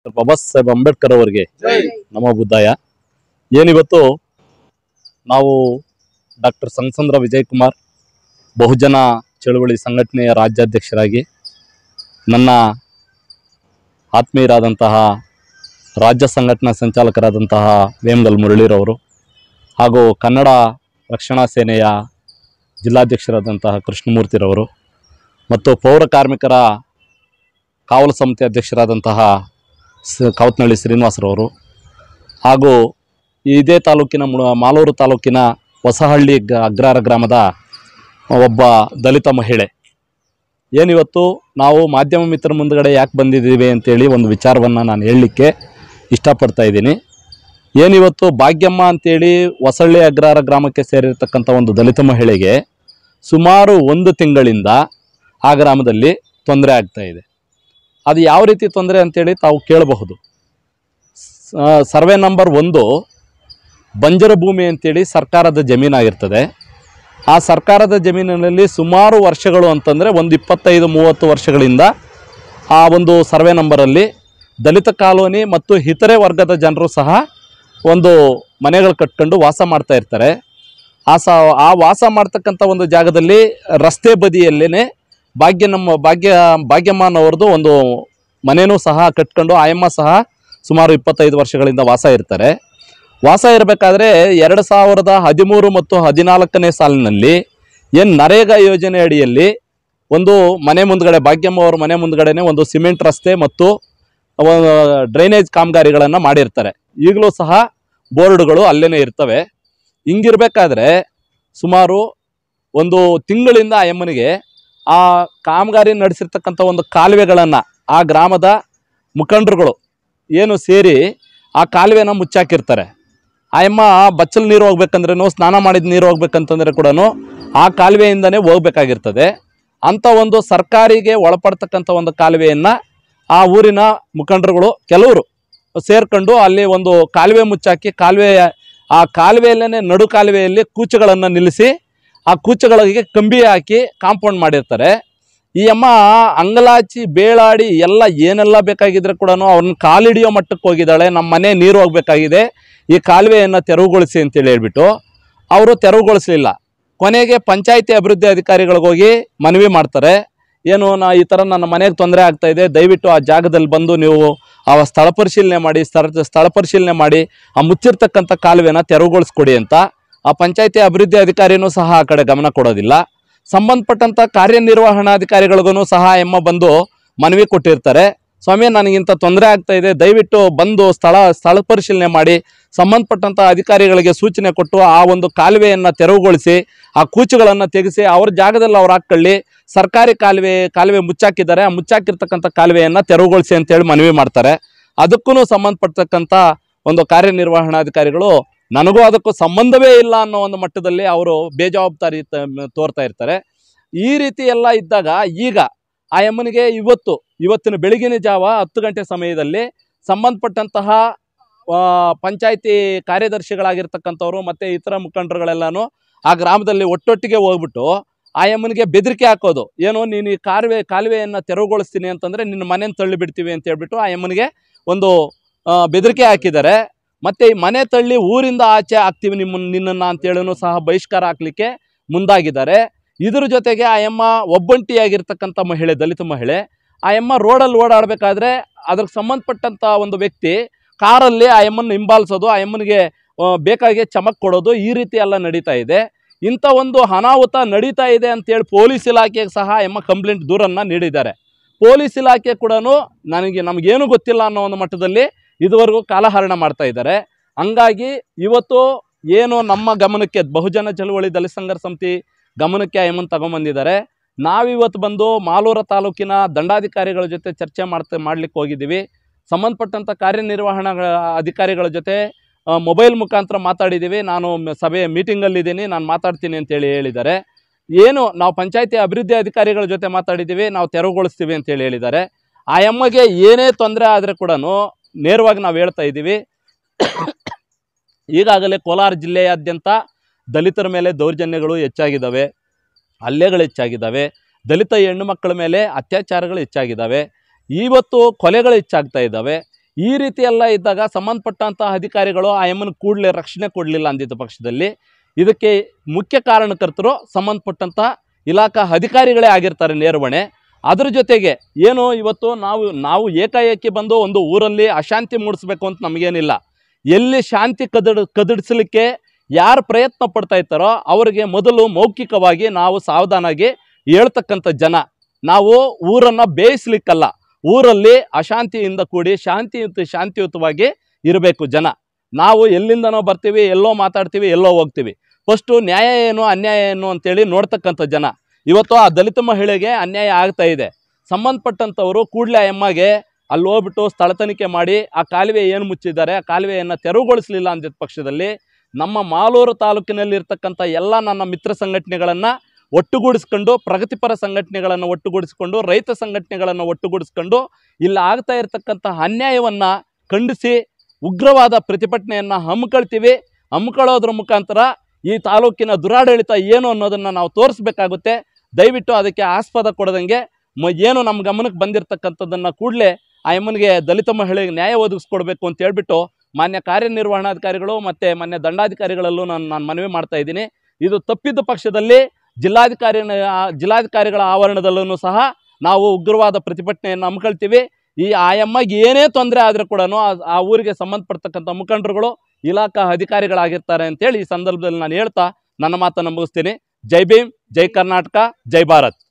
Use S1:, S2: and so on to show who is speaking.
S1: ಬಾಬಾ ಸಾಹೇಬ್ ಅಂಬೇಡ್ಕರ್ ಅವರಿಗೆ ನಮ ಬುದ್ಧಾಯ ಏನಿವತ್ತು ನಾವು ಡಾಕ್ಟರ್ ಸಂಗಸಂದ್ರ ವಿಜಯ್ ಕುಮಾರ್ ಬಹುಜನ ಚಳುವಳಿ ಸಂಘಟನೆಯ ರಾಜ್ಯಾಧ್ಯಕ್ಷರಾಗಿ ನನ್ನ ಆತ್ಮೀಯರಾದಂತಹ ರಾಜ್ಯ ಸಂಘಟನಾ ಸಂಚಾಲಕರಾದಂತಹ ವೇಮಗಲ್ ಮುರಳೀರವರು ಹಾಗೂ ಕನ್ನಡ ರಕ್ಷಣಾ ಸೇನೆಯ ಜಿಲ್ಲಾಧ್ಯಕ್ಷರಾದಂತಹ ಕೃಷ್ಣಮೂರ್ತಿರವರು ಮತ್ತು ಪೌರ ಕಾರ್ಮಿಕರ ಕಾವಲು ಸಮಿತಿ ಅಧ್ಯಕ್ಷರಾದಂತಹ ಸ ಕಾವತ್ನಳ್ಳಿ ಶ್ರೀನಿವಾಸರವರು ಹಾಗೂ ಇದೇ ತಾಲೂಕಿನ ಮುಳ ಮಾಲೂರು ತಾಲೂಕಿನ ಹೊಸಹಳ್ಳಿ ಗ ಅಗ್ರಹಾರ ಗ್ರಾಮದ ಒಬ್ಬ ದಲಿತ ಮಹಿಳೆ ಏನಿವತ್ತು ನಾವು ಮಾಧ್ಯಮ ಮಿತ್ರ ಮುಂದ್ಗಡೆ ಯಾಕೆ ಬಂದಿದ್ದೀವಿ ಅಂತೇಳಿ ಒಂದು ವಿಚಾರವನ್ನು ನಾನು ಹೇಳಲಿಕ್ಕೆ ಇಷ್ಟಪಡ್ತಾ ಇದ್ದೀನಿ ಏನಿವತ್ತು ಭಾಗ್ಯಮ್ಮ ಅಂತೇಳಿ ಹೊಸಳ್ಳಿ ಅಗ್ರಹಾರ ಗ್ರಾಮಕ್ಕೆ ಸೇರಿರ್ತಕ್ಕಂಥ ಒಂದು ದಲಿತ ಮಹಿಳೆಗೆ ಸುಮಾರು ಒಂದು ತಿಂಗಳಿಂದ ಆ ಗ್ರಾಮದಲ್ಲಿ ತೊಂದರೆ ಆಗ್ತಾ ಇದೆ ಅದು ಯಾವ ರೀತಿ ತೊಂದರೆ ಅಂತೇಳಿ ತಾವು ಕೇಳಬಹುದು ಸ- ಸರ್ವೆ ನಂಬರ್ ಒಂದು ಬಂಜರ ಭೂಮಿ ಅಂತೇಳಿ ಸರ್ಕಾರದ ಜಮೀನಾಗಿರ್ತದೆ ಆ ಸರ್ಕಾರದ ಜಮೀನಿನಲ್ಲಿ ಸುಮಾರು ವರ್ಷಗಳು ಅಂತಂದರೆ ಒಂದು ಇಪ್ಪತ್ತೈದು ಮೂವತ್ತು ವರ್ಷಗಳಿಂದ ಆ ಒಂದು ಸರ್ವೆ ನಂಬರಲ್ಲಿ ದಲಿತ ಕಾಲೋನಿ ಮತ್ತು ಇತರೆ ವರ್ಗದ ಜನರು ಸಹ ಒಂದು ಮನೆಗಳು ಕಟ್ಕೊಂಡು ವಾಸ ಮಾಡ್ತಾ ಇರ್ತಾರೆ ಆ ಸ ಆ ವಾಸ ಮಾಡ್ತಕ್ಕಂಥ ಒಂದು ಜಾಗದಲ್ಲಿ ರಸ್ತೆ ಬದಿಯಲ್ಲೇ ಭಾಗ್ಯ ನಮ್ಮ ಭಾಗ್ಯ ಭಾಗ್ಯಮ್ಮನವ್ರದ್ದು ಒಂದು ಮನೆಯೂ ಸಹ ಕಟ್ಕೊಂಡು ಆಯಮ್ಮ ಸಹ ಸುಮಾರು ಇಪ್ಪತ್ತೈದು ವರ್ಷಗಳಿಂದ ವಾಸ ಇರ್ತಾರೆ ವಾಸ ಇರಬೇಕಾದ್ರೆ ಎರಡು ಸಾವಿರದ ಹದಿಮೂರು ಮತ್ತು ಹದಿನಾಲ್ಕನೇ ಸಾಲಿನಲ್ಲಿ ಏನು ನರೇಗಾ ಯೋಜನೆ ಅಡಿಯಲ್ಲಿ ಒಂದು ಮನೆ ಮುಂದ್ಗಡೆ ಭಾಗ್ಯಮ್ಮ ಅವ್ರ ಮನೆ ಮುಂದ್ಗಡೆನೆ ಒಂದು ಸಿಮೆಂಟ್ ರಸ್ತೆ ಮತ್ತು ಒಂದು ಡ್ರೈನೇಜ್ ಕಾಮಗಾರಿಗಳನ್ನು ಮಾಡಿರ್ತಾರೆ ಈಗಲೂ ಸಹ ಬೋರ್ಡ್ಗಳು ಅಲ್ಲೇ ಇರ್ತವೆ ಹಿಂಗಿರ್ಬೇಕಾದ್ರೆ ಸುಮಾರು ಒಂದು ತಿಂಗಳಿಂದ ಆ ಎಮ್ಮನಿಗೆ ಆ ಕಾಮಗಾರಿ ನಡೆಸಿರ್ತಕ್ಕಂಥ ಒಂದು ಕಾಲುವೆಗಳನ್ನು ಆ ಗ್ರಾಮದ ಮುಖಂಡರುಗಳು ಏನು ಸೇರಿ ಆ ಕಾಲುವೆನ ಮುಚ್ಚಾಕಿರ್ತಾರೆ ಆ ಎಮ್ಮ ಬಚ್ಚಲ್ ನೀರು ಹೋಗ್ಬೇಕಂದ್ರೂ ಸ್ನಾನ ಮಾಡಿದ ನೀರು ಹೋಗ್ಬೇಕಂತಂದ್ರೆ ಕೂಡ ಆ ಕಾಲುವೆಯಿಂದನೇ ಹೋಗ್ಬೇಕಾಗಿರ್ತದೆ ಅಂಥ ಒಂದು ಸರ್ಕಾರಿಗೆ ಒಳಪಡ್ತಕ್ಕಂಥ ಒಂದು ಕಾಲುವೆಯನ್ನು ಆ ಊರಿನ ಮುಖಂಡರುಗಳು ಕೆಲವರು ಸೇರ್ಕೊಂಡು ಅಲ್ಲಿ ಒಂದು ಕಾಲುವೆ ಮುಚ್ಚಾಕಿ ಕಾಲುವೆ ಆ ಕಾಲುವೆಯಲ್ಲೇ ನಡು ಕಾಲುವೆಯಲ್ಲಿ ಕೂಚುಗಳನ್ನು ನಿಲ್ಲಿಸಿ ಆ ಕೂಚುಗಳಿಗೆ ಕಂಬಿ ಹಾಕಿ ಕಾಂಪೌಂಡ್ ಮಾಡಿರ್ತಾರೆ ಈ ಅಮ್ಮ ಅಂಗಲಾಚಿ ಬೇಳಾಡಿ ಎಲ್ಲ ಏನೆಲ್ಲ ಬೇಕಾಗಿದ್ರೆ ಕೂಡ ಅವ್ರನ್ನ ಕಾಲಿಡಿಯೋ ಮಟ್ಟಕ್ಕೆ ಹೋಗಿದ್ದಾಳೆ ನಮ್ಮ ಮನೆ ನೀರು ಹೋಗ್ಬೇಕಾಗಿದೆ ಈ ಕಾಲುವೆಯನ್ನು ತೆರವುಗೊಳಿಸಿ ಅಂತೇಳಿ ಹೇಳ್ಬಿಟ್ಟು ಅವರು ತೆರವುಗೊಳಿಸಲಿಲ್ಲ ಕೊನೆಗೆ ಪಂಚಾಯಿತಿ ಅಭಿವೃದ್ಧಿ ಅಧಿಕಾರಿಗಳಿಗೆ ಹೋಗಿ ಮನವಿ ಮಾಡ್ತಾರೆ ಏನು ನಾ ಈ ಥರ ನನ್ನ ಮನೆಗೆ ತೊಂದರೆ ಆಗ್ತಾ ಇದೆ ದಯವಿಟ್ಟು ಆ ಜಾಗದಲ್ಲಿ ಬಂದು ನೀವು ಆ ಸ್ಥಳ ಪರಿಶೀಲನೆ ಮಾಡಿ ಸ್ಥಳ ಸ್ಥಳ ಪರಿಶೀಲನೆ ಮಾಡಿ ಆ ಮುಚ್ಚಿರ್ತಕ್ಕಂಥ ಕಾಲುವೆನ ತೆರವುಗೊಳಿಸ್ಕೊಡಿ ಅಂತ ಆ ಪಂಚಾಯಿತಿ ಅಭಿವೃದ್ಧಿ ಅಧಿಕಾರಿನೂ ಸಹ ಆ ಕಡೆ ಗಮನ ಕೊಡೋದಿಲ್ಲ ಸಂಬಂಧಪಟ್ಟಂಥ ಕಾರ್ಯನಿರ್ವಹಣಾಧಿಕಾರಿಗಳಿಗೂ ಸಹ ಎಮ್ಮ ಬಂದು ಮನವಿ ಕೊಟ್ಟಿರ್ತಾರೆ ಸ್ವಾಮಿ ನನಗಿಂತ ತೊಂದರೆ ಆಗ್ತಾ ಇದೆ ದಯವಿಟ್ಟು ಬಂದು ಸ್ಥಳ ಸ್ಥಳ ಪರಿಶೀಲನೆ ಮಾಡಿ ಸಂಬಂಧಪಟ್ಟಂಥ ಅಧಿಕಾರಿಗಳಿಗೆ ಸೂಚನೆ ಕೊಟ್ಟು ಆ ಒಂದು ಕಾಲುವೆಯನ್ನು ತೆರವುಗೊಳಿಸಿ ಆ ಕೂಚುಗಳನ್ನು ತೆಗೆಸಿ ಅವ್ರ ಜಾಗದಲ್ಲಿ ಅವ್ರು ಹಾಕೊಳ್ಳಿ ಸರ್ಕಾರಿ ಕಾಲುವೆ ಕಾಲುವೆ ಮುಚ್ಚಾಕಿದ್ದಾರೆ ಆ ಮುಚ್ಚಾಕಿರ್ತಕ್ಕಂಥ ಕಾಲುವೆಯನ್ನು ತೆರವುಗೊಳಿಸಿ ಅಂತೇಳಿ ಮನವಿ ಮಾಡ್ತಾರೆ ಅದಕ್ಕೂ ಸಂಬಂಧಪಟ್ಟಕ್ಕಂಥ ಒಂದು ಕಾರ್ಯನಿರ್ವಹಣಾಧಿಕಾರಿಗಳು ನನಗೂ ಅದಕ್ಕೂ ಸಂಬಂಧವೇ ಇಲ್ಲ ಅನ್ನೋ ಒಂದು ಮಟ್ಟದಲ್ಲಿ ಅವರು ಬೇಜವಾಬ್ದಾರಿ ತ- ತೋರ್ತಾ ಇರ್ತಾರೆ ಈ ರೀತಿ ಎಲ್ಲ ಇದ್ದಾಗ ಈಗ ಆ ಎಮ್ಮನಿಗೆ ಇವತ್ತು ಇವತ್ತಿನ ಬೆಳಗಿನ ಜಾವ ಹತ್ತು ಗಂಟೆ ಸಮಯದಲ್ಲಿ ಸಂಬಂಧಪಟ್ಟಂತಹ ಆ, ಪಂಚಾಯಿತಿ ಕಾರ್ಯದರ್ಶಿಗಳಾಗಿರ್ತಕ್ಕಂಥವ್ರು ಮತ್ತು ಇತರ ಮುಖಂಡರುಗಳೆಲ್ಲನೂ ಆ ಗ್ರಾಮದಲ್ಲಿ ಒಟ್ಟೊಟ್ಟಿಗೆ ಹೋಗ್ಬಿಟ್ಟು ಆ ಎಮ್ಮನಿಗೆ ಬೆದರಿಕೆ ಹಾಕೋದು ಏನು ನೀನು ಈ ಕಾಲುವೆ ಕಾಲುವೆಯನ್ನು ತೆರವುಗೊಳಿಸ್ತೀನಿ ಅಂತಂದರೆ ನಿನ್ನ ಮನೆನ ತಳ್ಳಿ ಬಿಡ್ತೀವಿ ಅಂತ ಹೇಳ್ಬಿಟ್ಟು ಆ ಎಮ್ಮನಿಗೆ ಒಂದು ಆ, ಬೆದರಿಕೆ ಹಾಕಿದ್ದಾರೆ ಮತ್ತು ಈ ಮನೆ ತಳ್ಳಿ ಊರಿಂದ ಆಚೆ ಹಾಕ್ತೀವಿ ನಿಮ್ಮ ನಿನ್ನನ್ನು ಅಂತೇಳೂ ಸಹ ಬಹಿಷ್ಕಾರ ಹಾಕ್ಲಿಕ್ಕೆ ಮುಂದಾಗಿದ್ದಾರೆ ಇದ್ರ ಜೊತೆಗೆ ಆ ಎಮ್ಮ ಒಬ್ಬಂಟಿಯಾಗಿರ್ತಕ್ಕಂಥ ಮಹಿಳೆ ದಲಿತ ಮಹಿಳೆ ಆ ಎಮ್ಮ ರೋಡಲ್ಲಿ ಓಡಾಡಬೇಕಾದ್ರೆ ಅದಕ್ಕೆ ಸಂಬಂಧಪಟ್ಟಂಥ ಒಂದು ವ್ಯಕ್ತಿ ಕಾರಲ್ಲಿ ಆ ಎಮ್ಮನ್ನು ಹಿಂಬಾಲಿಸೋದು ಆ ಎಮ್ಮನಿಗೆ ಆ, ಬೇಕಾಗಿ ಚಮಕ್ ಕೊಡೋದು ಈ ರೀತಿ ಎಲ್ಲ ನಡೀತಾ ಇದೆ ಇಂಥ ಒಂದು ಅನಾಹುತ ನಡೀತಾ ಇದೆ ಅಂತೇಳಿ ಪೊಲೀಸ್ ಇಲಾಖೆಗೆ ಸಹ ಆ ಎಮ್ಮ ಕಂಪ್ಲೇಂಟ್ ದೂರನ್ನು ನೀಡಿದ್ದಾರೆ ಪೊಲೀಸ್ ಇಲಾಖೆ ಕೂಡ ನನಗೆ ನಮಗೇನು ಗೊತ್ತಿಲ್ಲ ಅನ್ನೋ ಒಂದು ಮಟ್ಟದಲ್ಲಿ ಇದುವರೆಗೂ ಕಾಲಹರಣ ಮಾಡ್ತಾ ಇದ್ದಾರೆ ಹಂಗಾಗಿ ಇವತ್ತು ಏನು ನಮ್ಮ ಗಮನಕ್ಕೆ ಬಹುಜನ ಚಳುವಳಿ ದಲಿತ ಸಂಘರ್ಷ ಸಮಿತಿ ಗಮನಕ್ಕೆ ಆ ಎಮ್ಮನ್ನು ತಗೊಂಬಂದಿದ್ದಾರೆ ನಾವಿವತ್ತು ಬಂದು ಮಾಲೂರ ತಾಲೂಕಿನ ದಂಡಾಧಿಕಾರಿಗಳ ಜೊತೆ ಚರ್ಚೆ ಮಾಡ್ತಾ ಮಾಡ್ಲಿಕ್ಕೆ ಹೋಗಿದ್ದೀವಿ ಸಂಬಂಧಪಟ್ಟಂಥ ಕಾರ್ಯನಿರ್ವಹಣಾ ಅಧಿಕಾರಿಗಳ ಜೊತೆ ಆ, ಮೊಬೈಲ್ ಮುಖಾಂತರ ಮಾತಾಡಿದ್ದೀವಿ ನಾನು ಮ- ಸಭೆ ಮೀಟಿಂಗಲ್ಲಿದ್ದೀನಿ ನಾನು ಮಾತಾಡ್ತೀನಿ ಅಂತೇಳಿ ಹೇಳಿದ್ದಾರೆ ಏನು ನಾವು ಪಂಚಾಯತಿ ಅಭಿವೃದ್ಧಿ ಅಧಿಕಾರಿಗಳ ಜೊತೆ ಮಾತಾಡಿದ್ದೀವಿ ನಾವು ತೆರವುಗೊಳಿಸ್ತೀವಿ ಅಂತೇಳಿ ಹೇಳಿದ್ದಾರೆ ಆ ಎಮ್ಮಗೆ ಏನೇ ತೊಂದರೆ ಆದರೆ ಕೂಡ ನೇರವಾಗಿ ನಾವು ಹೇಳ್ತಾ ಇದ್ದೀವಿ ಈಗಾಗಲೇ ಕೋಲಾರ ಜಿಲ್ಲೆಯಾದ್ಯಂತ ದಲಿತರ ಮೇಲೆ ದೌರ್ಜನ್ಯಗಳು ಹೆಚ್ಚಾಗಿದ್ದಾವೆ ಹಲ್ಲೆಗಳು ಹೆಚ್ಚಾಗಿದ್ದಾವೆ ದಲಿತ ಹೆಣ್ಣು ಮಕ್ಕಳ ಮೇಲೆ ಅತ್ಯಾಚಾರಗಳು ಹೆಚ್ಚಾಗಿದ್ದಾವೆ ಇವತ್ತು ಕೊಲೆಗಳು ಹೆಚ್ಚಾಗ್ತಾ ಇದ್ದಾವೆ ಈ ರೀತಿ ಎಲ್ಲ ಇದ್ದಾಗ ಸಂಬಂಧಪಟ್ಟಂತಹ ಅಧಿಕಾರಿಗಳು ಆ ಎಮ್ಮನ ಕೂಡಲೇ ರಕ್ಷಣೆ ಕೊಡಲಿಲ್ಲ ಅಂದಿದ್ದ ಪಕ್ಷದಲ್ಲಿ ಇದಕ್ಕೆ ಮುಖ್ಯ ಕಾರಣಕರ್ತರು ಸಂಬಂಧಪಟ್ಟಂತಹ ಇಲಾಖಾ ಅಧಿಕಾರಿಗಳೇ ಆಗಿರ್ತಾರೆ ನೇರ್ವಣೆ ಅದ್ರ ಜೊತೆಗೆ ಏನು ಇವತ್ತು ನಾವು ನಾವು ಏಕಾಏಕಿ ಬಂದು ಒಂದು ಊರಲ್ಲಿ ಅಶಾಂತಿ ಮೂಡಿಸ್ಬೇಕು ಅಂತ ನಮಗೇನಿಲ್ಲ ಎಲ್ಲಿ ಶಾಂತಿ ಕದಡ್ ಕದಡಿಸಲಿಕ್ಕೆ ಯಾರು ಪ್ರಯತ್ನ ಪಡ್ತಾ ಇರ್ತಾರೋ ಅವರಿಗೆ ಮೊದಲು ಮೌಖಿಕವಾಗಿ ನಾವು ಸಾವಧಾನಾಗಿ ಹೇಳ್ತಕ್ಕಂಥ ಜನ ನಾವು ಊರನ್ನು ಬೇಯಿಸ್ಲಿಕ್ಕಲ್ಲ ಊರಲ್ಲಿ ಅಶಾಂತಿಯಿಂದ ಕೂಡಿ ಶಾಂತಿಯುತ ಶಾಂತಿಯುತವಾಗಿ ಇರಬೇಕು ಜನ ನಾವು ಎಲ್ಲಿಂದನೋ ಬರ್ತೀವಿ ಎಲ್ಲೋ ಮಾತಾಡ್ತೀವಿ ಎಲ್ಲೋ ಹೋಗ್ತೀವಿ ಫಸ್ಟು ನ್ಯಾಯ ಏನು ಅನ್ಯಾಯ ಏನು ಅಂತೇಳಿ ನೋಡ್ತಕ್ಕಂಥ ಜನ ಇವತ್ತು ಆ ದಲಿತ ಮಹಿಳೆಗೆ ಅನ್ಯಾಯ ಆಗ್ತಾ ಇದೆ ಸಂಬಂಧಪಟ್ಟಂಥವರು ಕೂಡಲೇ ಆ ಎಮ್ಮಗೆ ಅಲ್ಲಿ ಹೋಗ್ಬಿಟ್ಟು ಸ್ಥಳ ತನಿಖೆ ಮಾಡಿ ಆ ಕಾಲುವೆ ಏನು ಮುಚ್ಚಿದ್ದಾರೆ ಆ ಕಾಲುವೆಯನ್ನು ತೆರವುಗೊಳಿಸಲಿಲ್ಲ ಅಂದಿದ್ದ ಪಕ್ಷದಲ್ಲಿ ನಮ್ಮ ಮಾಲೂರು ತಾಲೂಕಿನಲ್ಲಿ ಇರ್ತಕ್ಕಂಥ ಎಲ್ಲ ನನ್ನ ಮಿತ್ರ ಸಂಘಟನೆಗಳನ್ನು ಒಟ್ಟುಗೂಡಿಸ್ಕೊಂಡು ಪ್ರಗತಿಪರ ಸಂಘಟನೆಗಳನ್ನು ಒಟ್ಟುಗೂಡಿಸ್ಕೊಂಡು ರೈತ ಸಂಘಟನೆಗಳನ್ನು ಒಟ್ಟುಗೂಡಿಸ್ಕೊಂಡು ಇಲ್ಲಿ ಆಗ್ತಾ ಇರತಕ್ಕಂಥ ಅನ್ಯಾಯವನ್ನು ಖಂಡಿಸಿ ಉಗ್ರವಾದ ಪ್ರತಿಭಟನೆಯನ್ನು ಹಮ್ಮಿಕೊಳ್ತೀವಿ ಹಮ್ಮಿಕೊಳ್ಳೋದ್ರ ಮುಖಾಂತರ ಈ ತಾಲೂಕಿನ ದುರಾಡಳಿತ ಏನು ಅನ್ನೋದನ್ನು ನಾವು ತೋರಿಸ್ಬೇಕಾಗುತ್ತೆ ದಯವಿಟ್ಟು ಅದಕ್ಕೆ ಆಸ್ಪದ ಕೊಡದಂಗೆ ಮ ಏನು ನಮ್ಮ ಗಮನಕ್ಕೆ ಬಂದಿರತಕ್ಕಂಥದ್ದನ್ನು ಕೂಡಲೇ ಆ ಎಮ್ಮನಿಗೆ ದಲಿತ ಮಹಿಳೆಗೆ ನ್ಯಾಯ ಒದಗಿಸ್ಕೊಡ್ಬೇಕು ಅಂತ ಹೇಳ್ಬಿಟ್ಟು ಮಾನ್ಯ ಕಾರ್ಯನಿರ್ವಹಣಾಧಿಕಾರಿಗಳು ಮತ್ತು ಮಾನ್ಯ ದಂಡಾಧಿಕಾರಿಗಳಲ್ಲೂ ನಾನು ನಾನು ಮನವಿ ಮಾಡ್ತಾ ಇದ್ದೀನಿ ಇದು ತಪ್ಪಿದ್ದ ಪಕ್ಷದಲ್ಲಿ ಜಿಲ್ಲಾಧಿಕಾರಿ ಜಿಲ್ಲಾಧಿಕಾರಿಗಳ ಆವರಣದಲ್ಲೂ ಸಹ ನಾವು ಉಗ್ರವಾದ ಪ್ರತಿಭಟನೆಯನ್ನು ಹಮ್ಮಿಕೊಳ್ತೀವಿ ಈ ಆ ಎಮ್ಮಗೆ ಏನೇ ತೊಂದರೆ ಆದರೂ ಕೂಡ ಆ ಊರಿಗೆ ಸಂಬಂಧಪಡ್ತಕ್ಕಂಥ ಮುಖಂಡರುಗಳು ಇಲಾಖಾ ಅಧಿಕಾರಿಗಳಾಗಿರ್ತಾರೆ ಅಂತೇಳಿ ಈ ಸಂದರ್ಭದಲ್ಲಿ ನಾನು ಹೇಳ್ತಾ ನನ್ನ ಮಾತನ್ನು ಮುಗಿಸ್ತೀನಿ ಜೈ ಭೀಮ್ ಜೈ ಕರ್ನಾಟಕ ಜೈ ಭಾರತ್